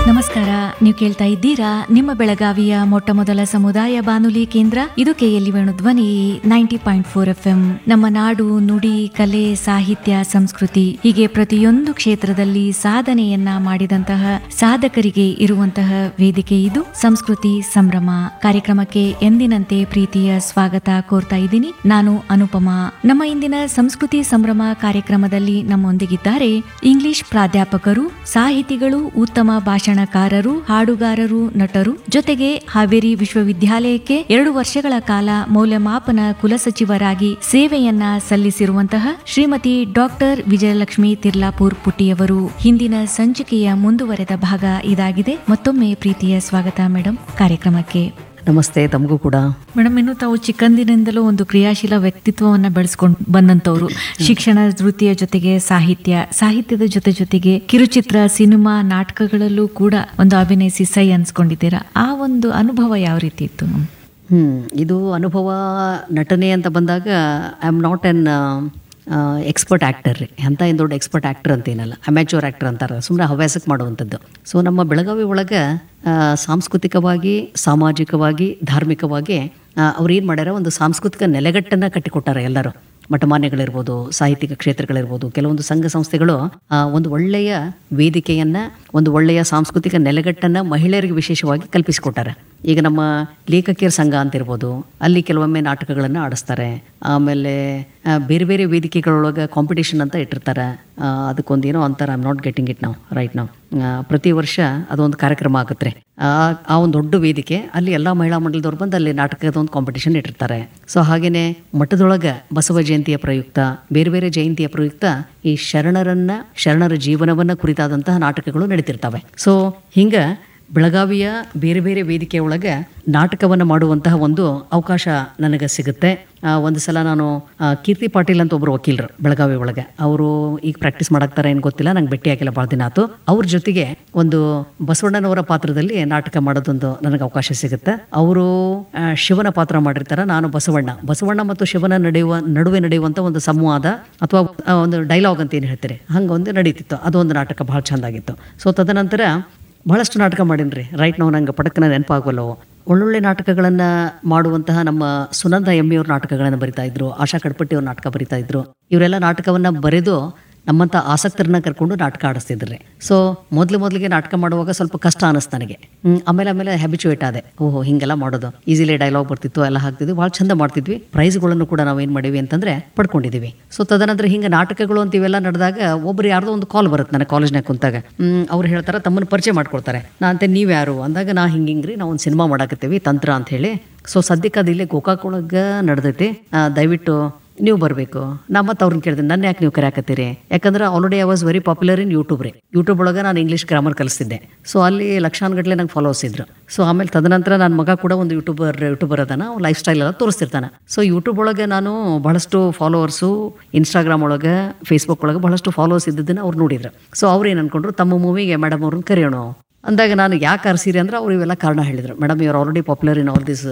ನಮಸ್ಕಾರ ನೀವು ಕೇಳ್ತಾ ಇದ್ದೀರಾ ನಿಮ್ಮ ಬೆಳಗಾವಿಯ ಮೊಟ್ಟ ಮೊದಲ ಸಮುದಾಯ ಬಾನುಲಿ ಕೇಂದ್ರ ಇದು KLE Venu Dhwani ninety point four F M ನಮ್ಮ ನಾಡು ನುಡಿ ಕಲೆ ಸಾಹಿತ್ಯ ಸಂಸ್ಕೃತಿ ಹೀಗೆ ಪ್ರತಿಯೊಂದು ಕ್ಷೇತ್ರದಲ್ಲಿ ಸಾಧನೆಯನ್ನ ಮಾಡಿದಂತಹ ಸಾಧಕರಿಗೆ ಇರುವಂತಹ ವೇದಿಕೆ ಇದು ಸಂಸ್ಕೃತಿ ಸಂಭ್ರಮ ಕಾರ್ಯಕ್ರಮಕ್ಕೆ ಎಂದಿನಂತೆ ಪ್ರೀತಿಯ ಸ್ವಾಗತ ಕೋರ್ತಾ ಇದ್ದೀನಿ ನಾನು ಅನುಪಮಾ ನಮ್ಮ ಇಂದಿನ ಸಂಸ್ಕೃತಿ ಸಂಭ್ರಮ ಕಾರ್ಯಕ್ರಮದಲ್ಲಿ ನಮ್ಮೊಂದಿಗಿದ್ದಾರೆ ಇಂಗ್ಲಿಷ್ ಪ್ರಾಧ್ಯಾಪಕರು ಸಾಹಿತಿಗಳು ಉತ್ತಮ ಭಾಷಣಕಾರರು ಹಾಡುಗಾರರು ನಟರು ಜೊತೆಗೆ ಹಾವೇರಿ ವಿಶ್ವವಿದ್ಯಾಲಯಕ್ಕೆ ಎರಡು ವರ್ಷಗಳ ಕಾಲ ಮೌಲ್ಯಮಾಪನ ಕುಲಸಚಿವರಾಗಿ ಸೇವೆಯನ್ನ ಸಲ್ಲಿಸಿರುವಂತಹ ಶ್ರೀಮತಿ ಡಾಕ್ಟರ್ ವಿಜಯಲಕ್ಷ್ಮಿ ತಿರ್ಲಾಪುರ್ ಪುಟ್ಟಿಯವರು ಹಿಂದಿನ ಸಂಚಿಕೆಯ ಮುಂದುವರೆದ ಭಾಗ ಇದಾಗಿದೆ ಮತ್ತೊಮ್ಮೆ ಪ್ರೀತಿಯ ಸ್ವಾಗತ ಮೇಡಮ್ ಕಾರ್ಯಕ್ರಮಕ್ಕೆ ನಮಸ್ತೆ ತಮಗೂ ಕೂಡ ಮೇಡಮ್ ಇನ್ನು ತಾವು ಚಿಕ್ಕಂದಿನಿಂದಲೂ ಒಂದು ಕ್ರಿಯಾಶೀಲ ವ್ಯಕ್ತಿತ್ವವನ್ನ ಬೆಳೆಸ್ಕೊಂಡು ಬಂದಂತವ್ರು ಶಿಕ್ಷಣ ವೃತ್ತಿಯ ಜೊತೆಗೆ ಸಾಹಿತ್ಯ ಸಾಹಿತ್ಯದ ಜೊತೆ ಜೊತೆಗೆ ಕಿರುಚಿತ್ರ ಸಿನಿಮಾ ನಾಟಕಗಳಲ್ಲೂ ಕೂಡ ಒಂದು ಅಭಿನಯಿಸಿ ಸೈ ಅನ್ಸ್ಕೊಂಡಿದ್ದೀರಾ ಆ ಒಂದು ಅನುಭವ ಯಾವ ರೀತಿ ಇತ್ತು ಹ್ಮ್ ಇದು ಅನುಭವ ನಟನೆ ಅಂತ ಬಂದಾಗ I am not an expert actor ರೀ ಅಂತ ಏನು ದೊಡ್ಡ ಎಕ್ಸ್ಪರ್ಟ್ ಆ್ಯಕ್ಟರ್ ಅಂತೇನಲ್ಲ ಅಮ್ಯಾಚೂರ್ ಆ್ಯಕ್ಟರ್ ಅಂತಾರೆ ಸುಮ್ಮನೆ ಹವ್ಯಾಸಕ್ಕೆ ಮಾಡುವಂಥದ್ದು ಸೊ ನಮ್ಮ ಬೆಳಗಾವಿ ಒಳಗೆ ಆ, ಸಾಂಸ್ಕೃತಿಕವಾಗಿ ಸಾಮಾಜಿಕವಾಗಿ ಧಾರ್ಮಿಕವಾಗಿ ಅವ್ರು ಏನು ಮಾಡ್ಯಾರ ಒಂದು ಸಾಂಸ್ಕೃತಿಕ ನೆಲೆಗಟ್ಟನ್ನು ಕಟ್ಟಿಕೊಟ್ಟಾರೆ ಎಲ್ಲರೂ ಮಠಮಾನ್ಯಗಳಿರ್ಬೋದು ಸಾಹಿತ್ಯಿಕ ಕ್ಷೇತ್ರಗಳಿರ್ಬೋದು ಕೆಲವೊಂದು ಸಂಘ ಸಂಸ್ಥೆಗಳು ಆ, ಒಂದು ಒಳ್ಳೆಯ ವೇದಿಕೆಯನ್ನ ಒಂದು ಒಳ್ಳೆಯ ಸಾಂಸ್ಕೃತಿಕ ನೆಲೆಗಟ್ಟನ್ನ ಮಹಿಳೆಯರಿಗೆ ವಿಶೇಷವಾಗಿ ಕಲ್ಪಿಸಿಕೊಟ್ಟಾರೆ ಈಗ ನಮ್ಮ ಲೇಖಕಿಯರ ಸಂಘ ಅಂತ ಇರ್ಬೋದು ಅಲ್ಲಿ ಕೆಲವೊಮ್ಮೆ ನಾಟಕಗಳನ್ನು ಆಡಿಸ್ತಾರೆ ಆಮೇಲೆ ಆ, ಬೇರೆ ಬೇರೆ ವೇದಿಕೆಗಳೊಳಗೆ ಕಾಂಪಿಟೇಷನ್ ಅಂತ ಇಟ್ಟಿರ್ತಾರೆ ಆ, ಅದಕ್ಕೊಂದು ಏನೋ ಅಂತಾರೆ ಐಮ್ ನಾಟ್ ಗೆಟಿಂಗ್ ಇಟ್ ನಾವು ರೈಟ್ ನಾವು ಪ್ರತಿ ವರ್ಷ ಅದೊಂದು ಕಾರ್ಯಕ್ರಮ ಆಗುತ್ತೆ ಆ ಆ ಒಂದು ದೊಡ್ಡ ವೇದಿಕೆ ಅಲ್ಲಿ ಎಲ್ಲ ಮಹಿಳಾ ಮಂಡಲದವ್ರು ಬಂದು ಅಲ್ಲಿ ನಾಟಕದ ಒಂದು ಕಾಂಪಿಟೇಷನ್ ಇಟ್ಟಿರ್ತಾರೆ ಸೊ ಹಾಗೇನೆ ಮಠದೊಳಗೆ ಬಸವ ಜಯಂತಿಯ ಪ್ರಯುಕ್ತ ಬೇರೆ ಬೇರೆ ಜಯಂತಿಯ ಪ್ರಯುಕ್ತ ಈ ಶರಣರನ್ನ ಶರಣರ ಜೀವನವನ್ನ ಕುರಿತಾದಂತಹ ನಾಟಕಗಳು ನಡೀತಿರ್ತವೆ ಸೊ ಹಿಂಗ ಬೆಳಗಾವಿಯ ಬೇರೆ ಬೇರೆ ವೇದಿಕೆ ಒಳಗೆ ನಾಟಕವನ್ನು ಮಾಡುವಂತಹ ಒಂದು ಅವಕಾಶ ನನಗೆ ಸಿಗುತ್ತೆ ಆ, ಒಂದು ಸಲ ನಾನು ಆ, ಕೀರ್ತಿ ಪಾಟೀಲ್ ಅಂತ ಒಬ್ಬರು ವಕೀಲರು ಬೆಳಗಾವಿ ಒಳಗೆ ಅವರು ಈಗ ಪ್ರಾಕ್ಟೀಸ್ ಮಾಡಾಕ್ತಾರೆ ಏನು ಗೊತ್ತಿಲ್ಲ ನಂಗೆ ಭೇಟಿ ಆಗಿಲ್ಲ ಭಾಳ ದಿನ ಆಯ್ತು ಅವ್ರ ಜೊತೆಗೆ ಒಂದು ಬಸವಣ್ಣನವರ ಪಾತ್ರದಲ್ಲಿ ನಾಟಕ ಮಾಡೋದೊಂದು ನನಗೆ ಅವಕಾಶ ಸಿಗುತ್ತೆ ಅವರು ಆ, ಶಿವನ ಪಾತ್ರ ಮಾಡಿರ್ತಾರೆ ನಾನು ಬಸವಣ್ಣ ಬಸವಣ್ಣ ಮತ್ತು ಶಿವನ ನಡೆಯುವ ನಡುವೆ ನಡೆಯುವಂಥ ಒಂದು ಸಂವಾದ ಅಥವಾ ಆ, ಒಂದು ಡೈಲಾಗ್ ಅಂತ ಏನು ಹೇಳ್ತೀರಿ ಹಂಗೊಂದು ನಡೀತಿತ್ತು ಅದೊಂದು ನಾಟಕ ಭಾಳ ಚೆಂದಾಗಿತ್ತು ಸೊ ತದನಂತರ ಬಹಳಷ್ಟು ನಾಟಕ ಮಾಡೀನಿ ರೀ ರೈಟ್ ನಾವು ನಂಗೆ ಪಟಕ್ಕನ ನೆನಪಾಗಲ್ಲವು ಒಳ್ಳೊಳ್ಳೆ ನಾಟಕಗಳನ್ನು ಮಾಡುವಂತಹ ನಮ್ಮ ಸುನಂದ ಎಮ್ಮಿ ಅವ್ರ ನಾಟಕಗಳನ್ನು ಬರಿತಾ ಇದ್ರು ಆಶಾ ಕಡ್ಪಟ್ಟಿ ಅವ್ರ ನಾಟಕ ಬರಿತಾ ಇದ್ರು ಇವರೆಲ್ಲ ನಾಟಕವನ್ನು ಬರೆದು ನಮ್ಮಂಥ ಆಸಕ್ತರನ್ನ ಕರ್ಕೊಂಡು ನಾಟಕ ಆಡಿಸ್ತಿದ್ರಿ ಸೊ ಮೊದಲು ಮೊದಲಿಗೆ ನಾಟಕ ಮಾಡುವಾಗ ಸ್ವಲ್ಪ ಕಷ್ಟ ಅನಿಸ್ತು ನನಗೆ ಹ್ಮ್, ಆಮೇಲೆ ಆಮೇಲೆ ಹ್ಯಾಬಿಚುಯೇಟ್ ಆದೆ ಓಹೋ ಹಿಂಗೆಲ್ಲ ಮಾಡೋದು ಈಸಿಲಿ ಡೈಲಾಗ್ ಬರ್ತಿತ್ತು ಎಲ್ಲ ಹಾಕ್ತಿದ್ವಿ ಭಾಳ ಚಂದ ಮಾಡ್ತಿದ್ವಿ ಪ್ರೈಸ್ಗಳನ್ನು ಕೂಡ ನಾವು ಏನು ಮಾಡೀವಿ ಅಂತಂದ್ರೆ ಪಡ್ಕೊಂಡಿದ್ದೀವಿ ಸೊ ತದನಂತರ ಹಿಂಗೆ ನಾಟಕಗಳು ಅಂತ ಇವೆಲ್ಲ ನಡೆದಾಗ ಒಬ್ರು ಯಾರ್ದೋ ಒಂದು ಕಾಲ್ ಬರುತ್ತೆ ನನಗೆ ಕಾಲೇಜ್ನಾಗ ಕುಂತಾಗ ಹ್ಮ್, ಅವ್ರು ಹೇಳ್ತಾರೆ ತಮ್ಮನ್ನು ಪರಿಚಯ ಮಾಡ್ಕೊಳ್ತಾರೆ ನಾ ಅಂತೆ ನೀವು ಯಾರು ಅಂದಾಗ ನಾ ಹಿಂಗೆ ಹಿಂಗೆ ರೀ ನಾವು ಒಂದು ಸಿನಿಮಾ ಮಾಡಾಕತ್ತೀವಿ ತಂತ್ರ ಅಂತ ಹೇಳಿ ಸೊ ಸದ್ಯಕ್ಕೆ ಅದು ಇಲ್ಲೇ ಗೋಕಾಕ್ ಒಳಗೆ ನಡೆದೈತಿ ಆ, ದಯವಿಟ್ಟು ನೀವು ಬರಬೇಕು ನಾ ಮತ್ತೆ ಅವ್ರನ್ನ ಕೇಳಿದೆ ನನ್ನ ಯಾಕೆ ನೀವು ಕರೆಯಾಕತ್ತೀರಿ ಯಾಕಂದ್ರೆ already I was very popular in YouTube ರೀ ಯೂಟ್ಯೂಬ್ ಒಳಗೆ ನಾನು ಇಂಗ್ಲೀಷ್ ಗ್ರಾಮರ್ ಕಲಿಸ್ತಿದ್ದೆ ಸೊ ಅಲ್ಲಿ ಲಕ್ಷಾನುಗಟ್ಟಲೆ ನಂಗೆ ಫಾಲೋವರ್ಸ್ ಇದ್ರು ಸೊ ಆಮೇಲೆ ತದನಂತರ ನನ್ನ ಮಗ ಕೂಡ ಒಂದು ಯೂಟ್ಯೂಬರ್ ಯೂಟ್ಯೂಬರ್ ಅದಾನ ಲೈಫ್ ಸ್ಟೈಲ್ ಎಲ್ಲ ತೋರಿಸ್ತಿರ್ತಾನೆ ಸೊ ಯೂಟ್ಯೂಬ್ ಒಳಗೆ ನಾನು ಬಹಳಷ್ಟು ಫಾಲೋವರ್ಸು ಇನ್ಸ್ಟಾಗ್ರಾಮ್ ಒಳಗೆ ಫೇಸ್ಬುಕ್ ಒಳಗೆ ಬಹಳಷ್ಟು ಫಾಲೋವರ್ಸ್ ಇದ್ದದನ್ನ ಅವ್ರು ನೋಡಿದ್ರು ಸೊ ಅವ್ರು ಏನು ಅನ್ಕೊಂಡ್ರು ತಮ್ಮ ಮೂವಿಗೆ ಮೇಡಮ್ ಅವ್ರನ್ನ ಕರೆಯೋಣ ಅಂದಾಗ ನಾನು ಯಾಕೆ ಕರ್ಸಿರಿ ಅಂದ್ರೆ ಅವ್ರು ಇವೆಲ್ಲ ಕಾರಣ ಹೇಳಿದ್ರು ಮೇಡಮ್ ಇವ್ರು already popular in all this